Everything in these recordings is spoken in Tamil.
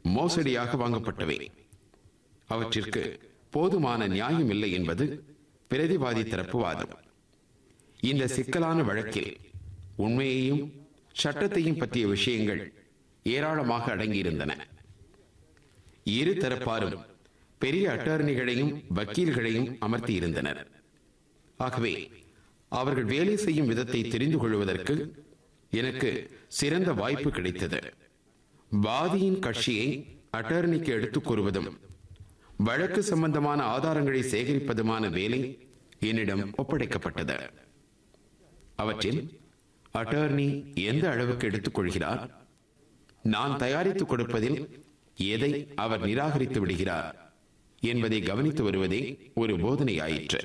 மோசடியாக வாங்கப்பட்டவை அவற்றிற்கு போதுமான நியாயம் இல்லை என்பது பிரதிவாதி தரப்பு வாதம் இந்த சிக்கலான வழக்கில் உண்மையையும் சட்டத்தையும் பற்றிய விஷயங்கள் ஏராளமாக அடங்கியிருந்தன இரு தரப்பாரும் பெரிய அட்டாரணிகளையும் வக்கீல்களையும் அமர்த்தியிருந்தனர் ஆகவே அவர்கள் வேலை செய்யும் விதத்தை தெரிந்து கொள்வதற்கு எனக்கு சிறந்த வாய்ப்பு கிடைத்தது வாதியின் கட்சியை அட்டார்னிக்கு எடுத்துக் கூறுவதும் வழக்கு சம்பந்தமான ஆதாரங்களை சேகரிப்பதுமான வேலை என்னிடம் ஒப்படைக்கப்பட்டது அவற்றில் அட்டார்னி எந்த அளவுக்கு எடுத்துக் கொள்கிறார் நான் தயாரித்துக் கொடுப்பதில் எதை அவர் நிராகரித்து விடுகிறார் என்பதை கவனித்து வருவதே ஒரு போதனையாயிற்று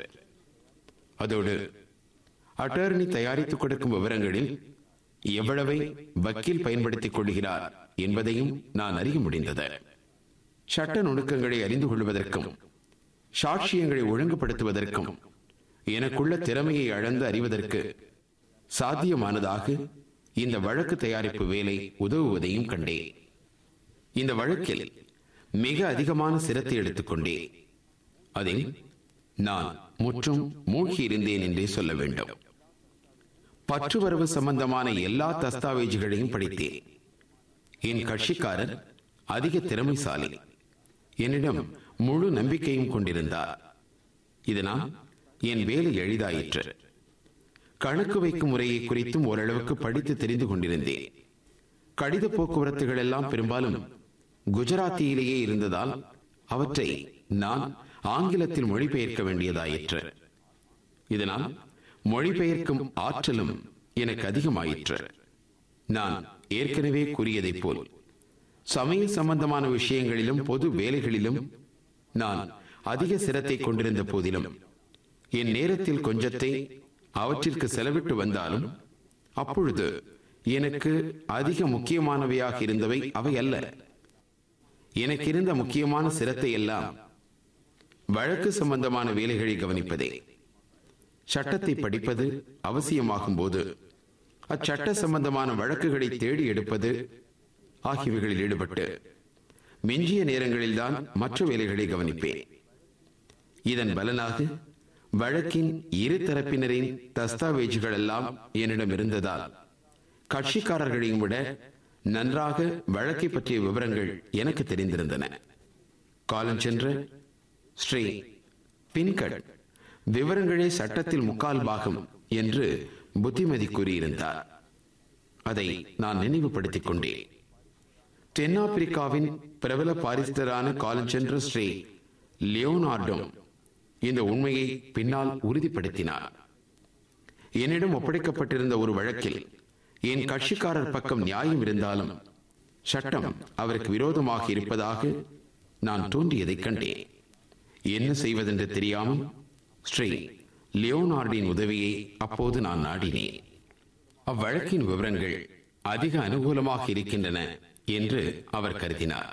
அதோடு அட்டார்னி தயாரித்துக் கொடுக்கும் விவரங்களில் எவ்வளவை வக்கீல் பயன்படுத்திக் கொள்கிறார் என்பதையும் நான் அறிய முடிந்தது சட்ட நுணுக்கங்களை அறிந்து கொள்வதற்கும் சாட்சியங்களை ஒழுங்குபடுத்துவதற்கும் எனக்குள்ள திறமையை அளந்து அறிவதற்கு சாத்தியமானதாக இந்த வழக்கு தயாரிப்பு வேலை உதவுவதையும் கண்டேன் இந்த வழக்கில் மிக அதிகமான சிரத்தை எடுத்துக்கொண்டே அதில் நான் முற்றும் மூழ்கி இருந்தேன் என்றே சொல்ல வேண்டும் பற்றுவரவு சம்பந்தமான எல்லா தஸ்தாவேஜுகளையும் படித்தேன் என் கட்சிக்காரர் அதிக திறமைசாலி என்னிடம் முழு நம்பிக்கையும் கொண்டிருந்தார் இதனால் என் வேலை எளிதாயிற்று கணக்கு வைக்கும் முறையை குறித்தும் ஓரளவுக்கு படித்து தெரிந்து கொண்டிருந்தேன் கடித போக்குவரத்துகள் எல்லாம் பெரும்பாலும் குஜராத்தியிலேயே இருந்ததால் அவற்றை நான் ஆங்கிலத்தில் மொழிபெயர்க்க வேண்டியதாயிற்று இதனால் மொழிபெயர்க்கும் ஆற்றலும் எனக்கு அதிகமாயிற்று நான் ஏற்கனவே கூறியதைப் போல் சமய சம்பந்தமான விஷயங்களிலும் பொது வேலைகளிலும் நான் அதிக சிரத்தை கொண்டிருந்த போதிலும் என் நேரத்தில் கொஞ்சத்தை அவற்றிற்கு செலவிட்டு வந்தாலும் அப்பொழுது எனக்கு அதிக முக்கியமானவையாக இருந்தவை அவை அல்ல எனக்கு இருந்த முக்கியமான சிரத்தை எல்லாம் வழக்கு சம்பந்தமான வேலைகளை கவனிப்பதே சட்டத்தை படிப்பது அவசியமாகும் போது அச்சட்ட சம்பந்தமான வழக்குகளை தேடி எடுப்பது ஆகியவைகளில் ஈடுபட்டு மிஞ்சிய நேரங்களில்தான் மற்ற வேலைகளை கவனிப்பேன் இதன் பலனாக வழக்கின் இரு தரப்பினரின் தஸ்தாவேஜுகள் எல்லாம் என்னிடம் இருந்ததால் கட்சிக்காரர்களையும் விட நன்றாக வழக்கை பற்றிய விவரங்கள் எனக்கு தெரிந்திருந்தன காலம் சென்ற ஸ்ரீ பின்கட் விவரங்களே சட்டத்தில் முக்கால் பாகம் என்று புத்திமதி கூறியிருந்தார் அதை நான் நினைவுபடுத்திக் கொண்டேன் தென்னாப்பிரிக்காவின் பிரபல பாரிஸ்டரான காலஞ்சென்ற ஸ்ரீ லியோனார்டோம் இந்த உண்மையை பின்னால் உறுதிப்படுத்தினார் என்னிடம் ஒப்படைக்கப்பட்டிருந்த ஒரு வழக்கில் என் கட்சிக்காரர் பக்கம் நியாயம் இருந்தாலும் சட்டம் அவருக்கு விரோதமாக இருப்பதாக நான் தோன்றியதைக் கண்டேன் என்ன செய்வதென்று தெரியாமல் ஸ்ரீ லியோனார்டின் உதவியை அப்போது நான் நாடினேன் அவ்வழக்கின் விவரங்கள் அதிக அனுகூலமாக இருக்கின்றன என்று அவர் கருதினார்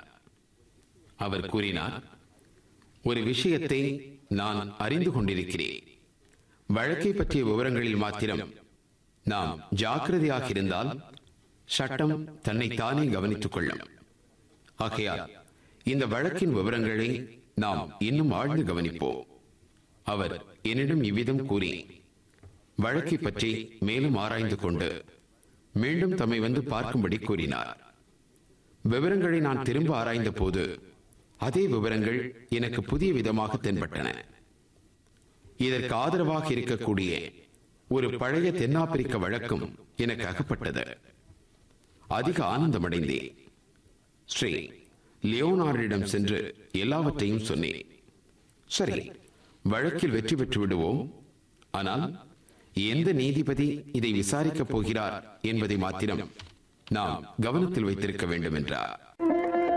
அவர் கூறினார் ஒரு விஷயத்தை நான் அறிந்து கொண்டிருக்கிறேன் வழக்கை பற்றிய விவரங்களில் மாத்திரம் நாம் ஜாக்கிரதையாக இருந்தால் சட்டம் தன்னை தானே கவனித்துக் கொள்ளும் ஆகையால் இந்த வழக்கின் விவரங்களை நாம் இன்னும் ஆழ்ந்து கவனிப்போம் அவர் என்னிடம் இவ்விதம் கூறி வழக்கை பற்றி மேலும் ஆராய்ந்து கொண்டு மீண்டும் தம்மை வந்து பார்க்கும்படி கூறினார் விவரங்களை நான் திரும்ப ஆராய்ந்த போது அதே விவரங்கள் எனக்கு புதிய விதமாக தென்பட்டன இதற்கு ஆதரவாக இருக்கக்கூடிய ஒரு பழைய தென்னாப்பிரிக்க வழக்கும் எனக்கு அகப்பட்டது அதிக ஆனந்தமடைந்தேன் ஸ்ரீ லியோனார்டிடம் சென்று எல்லாவற்றையும் சொன்னேன் சரி வழக்கில் வெற்றி பெற்று விடுவோம் ஆனால் எந்த நீதிபதி இதை விசாரிக்கப் போகிறார் என்பதை மாத்திரம் நாம் கவனத்தில் வைத்திருக்க வேண்டும் என்றார்